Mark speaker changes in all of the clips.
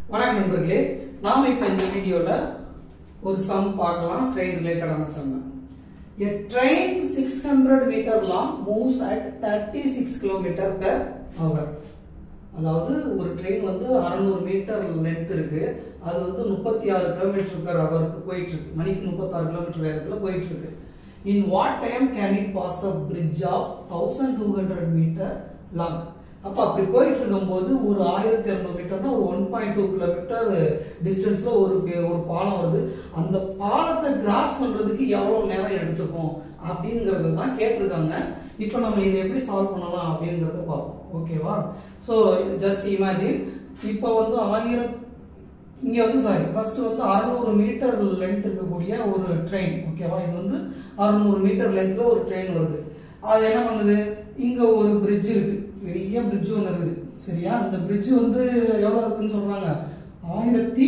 Speaker 1: வணக்கம் நண்பர்களே நாம இப்ப இந்த வீடியோல ஒரு சம் பார்க்கலாம் ட்ரெயின் ரிலேட்டடான sum A train 600 meter long moves at 36 km per hour அதாவது ஒரு ட்ரெயின் வந்து 600 மீட்டர் லென்த் இருக்கு அது வந்து முப்பத்தி ஆறு கிலோமீட்டர் பெர் ஹவருக்கு போயிட்டு இருக்கு மணிக்கு முப்பத்தாறு கிலோமீட்டர் வேகத்துல போயிட்டு இருக்கு in what time can it pass a bridge of thousand two hundred metre long அப்ப அப்படி போயிட்டு இருக்கும்போது ஒரு ஆயிரத்தி இரநூறு மீட்டர்னா ஒரு ஒன் பாயிண்ட் டூ கிலோமீட்டர் டிஸ்டன்ஸ்ல ஒரு பே- ஒரு பாலம் வருது அந்த பாலத்தை கிராஸ் பண்றதுக்கு எவ்வளவு நேரம் எடுத்துக்கும் அப்படிங்கறது தான் கேட்டிருக்காங்க இப்போ நம்ம இதை எப்படி சால்வ் பண்ணலாம் அப்படிங்கறத பார்ப்போம் ஓகேவா ஸோ ஜஸ்ட் இமேஜின் இப்போ வந்து ஆயிரம் இங்க வந்து சாரி ஃபர்ஸ்ட் வந்து 600 மீட்டர் லென்த் இருக்கக்கூடிய ஒரு ட்ரெயின் ஓகேவா இது வந்து 600 மீட்டர் லென்த்ல ஒரு ட்ரெயின் வருது அது என்ன பண்ணுது இங்க ஒரு பிரிட்ஜ் இருக்கு பெரிய பிரிட்ஜ் ஒன்று இருக்குது சரியா இந்த பிரிட்ஜ் வந்து எவ்வளவு இருக்குன்னு சொல்றாங்க ஆயிரத்தி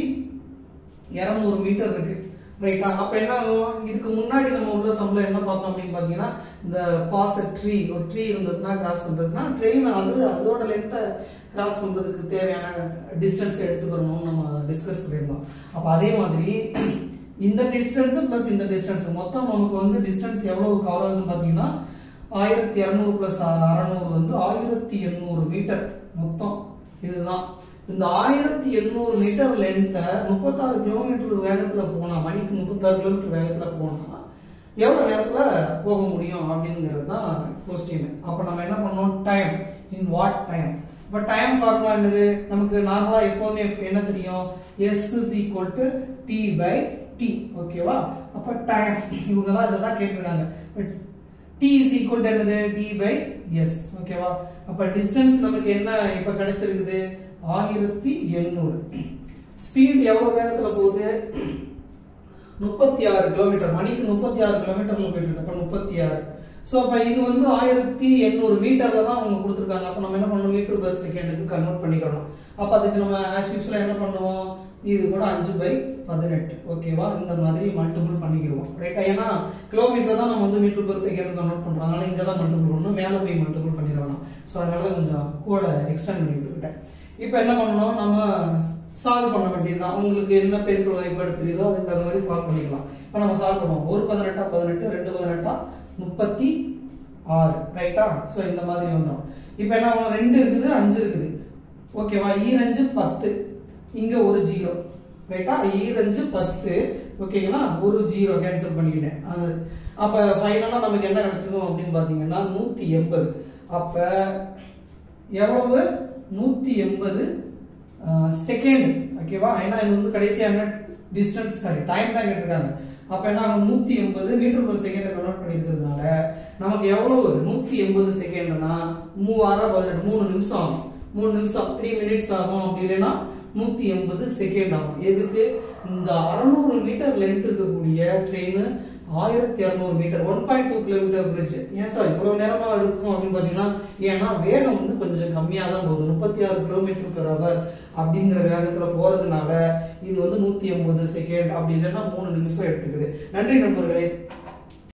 Speaker 1: இரநூறு மீட்டர் இருக்கு ரைட்டா அப்ப என்ன ஆகும் இதுக்கு முன்னாடி நம்ம உள்ள சம்பளம் என்ன பார்த்தோம் அப்படின்னு பாத்தீங்கன்னா இந்த பாஸ் ட்ரீ ஒரு ட்ரீ இருந்ததுன்னா கிராஸ் பண்றதுன்னா ட்ரெயின் அது அதோட லென்த்தை கிராஸ் பண்றதுக்கு தேவையான டிஸ்டன்ஸ் எடுத்துக்கிறோம்னு நம்ம டிஸ்கஸ் பண்ணியிருந்தோம் அப்ப அதே மாதிரி இந்த டிஸ்டன்ஸ் பிளஸ் இந்த டிஸ்டன்ஸ் மொத்தம் நமக்கு வந்து டிஸ்டன்ஸ் எவ்வளவு கவர் ஆகுதுன்னு பாத்தீங்கன்னா ஆயிரத்தி இரநூறு பிளஸ் அறநூறு வந்து ஆயிரத்தி எண்ணூறு மீட்டர் மொத்தம் இதுதான் இந்த ஆயிரத்தி எண்ணூறு மீட்டர் லென்த்தை முப்பத்தாறு கிலோமீட்டர் வேகத்துல போனா மணிக்கு முப்பத்தாறு கிலோமீட்டர் வேகத்துல போனா எவ்வளவு நேரத்துல போக முடியும் அப்படிங்கிறது தான் கொஸ்டின் அப்ப நம்ம என்ன பண்ணோம் டைம் இன் வாட் டைம் இப்ப டைம் ஃபார்முலா என்னது நமக்கு நார்மலா எப்போதுமே என்ன தெரியும் S is equal to D by T ஓகேவா அப்ப டைம் இவங்க தான் இதை தான் கேட்டிருக்காங்க டி இஸ் ஈக்குவல் டு என்னது டி பை எஸ் ஓகேவா அப்ப டிஸ்டன்ஸ் நமக்கு என்ன இப்ப கிடைச்சிருக்குது ஆயிரத்தி எண்ணூறு ஸ்பீட் எவ்வளவு வேகத்துல போகுது முப்பத்தி ஆறு கிலோமீட்டர் மணிக்கு முப்பத்தி ஆறு கிலோமீட்டர்ல போயிட்டு இருக்கு அப்ப முப்பத்தி ஆறு சோ அப்ப இது வந்து ஆயிரத்தி எண்ணூறு மீட்டர்ல தான் அவங்க கொடுத்துருக்காங்க அப்ப நம்ம என்ன பண்ணணும் மீட்டர் பெர் செகண்டுக்கு கன்வெர்ட் பண்ணிக்கிறோம் அப்ப அதுக்கு நம்ம ஆஸ் யூஸ்வலா என்ன பண்ணுவோம் இது கூட அஞ்சு பை பதினெட்டு ஓகேவா இந்த மாதிரி மல்டிபிள் பண்ணிக்கிடுவோம் ரைட்டா ஏன்னா கிலோமீட்டர் தான் நம்ம வந்து மீட்டர் பெர் செகண்ட் கன்வெர்ட் பண்றோம் அதனால இங்க தான் மல்டிபிள் பண்ணணும் மேல போய் மல்டிபிள் பண்ணிடணும் ஸோ அதனால தான் கொஞ்சம் கூட எக்ஸ்டெண்ட் பண்ணி விட்டுக்கிட்டேன் இப்போ என்ன பண்ணணும் நம்ம சால்வ் பண்ண வேண்டியதுதான் உங்களுக்கு என்ன பெருக்கள் வாய்ப்பாடு தெரியுதோ அதுக்கு தகுந்த மாதிரி சால்வ் பண்ணிக்கலாம் இப்போ நம்ம சால்வ் பண்ணுவோம் ஒரு பதினெட்டா பதினெட்டு ரெண்டு பதினெட்டா முப்பத்தி ஆறு ரைட்டா ஸோ இந்த மாதிரி வந்துடும் இப்போ என்ன ஆகும்? ரெண்டு இருக்குது அஞ்சு இருக்குது ஓகேவா ஈரஞ்சு பத்து இங்க ஒரு ஜீரோ ரைட்டா ஈரஞ்சு பத்து ஓகேங்களா ஒரு ஜீரோ கேன்சல் பண்ணிக்கிட்டேன் அது அப்ப ஃபைனலா நமக்கு என்ன கிடைச்சிருக்கும் அப்படின்னு பாத்தீங்கன்னா நூத்தி எண்பது அப்ப எவ்வளவு நூத்தி எண்பது செகண்ட் ஓகேவா ஏன்னா இது வந்து கடைசியா என்ன டிஸ்டன்ஸ் சாரி டைம் தான் கேட்டிருக்காங்க அப்ப என்ன ஆகும் நூத்தி எண்பது மீட்டர் per செகண்ட் கன்வெர்ட் பண்ணிருக்கிறதுனால நமக்கு எவ்வளவு நூத்தி எண்பது செகண்ட்னா மூவாயிரம் பதினெட்டு மூணு நிமிஷம் ஆகும் மூணு நிமிஷம் த்ரீ மினிட்ஸ் ஆகும் அப்படி இல்லைன்னா நூத்தி எண்பது செகண்ட் ஆகும் எதுக்கு இந்த அறுநூறு மீட்டர் லென்த் இருக்கக்கூடிய ட்ரெயின் ஆயிரத்தி இரநூறு metre one point two kilometre bridge ஏன் சார் இவ்வளவு நேரமா இருக்கும் அப்படின்னு பாத்தீங்கன்னா ஏன்னா வேகம் வந்து கொஞ்சம் கம்மியா தான் போகுது முப்பத்தி ஆறு கிலோமீட்டர் பெர் ஹவர் அப்படிங்கிற வேகத்துல போறதுனால இது வந்து நூத்தி எண்பது செகண்ட் அப்படி இல்லைன்னா மூணு நிமிஷம் எடுத்துக்குது நன்றி நண்பர்களே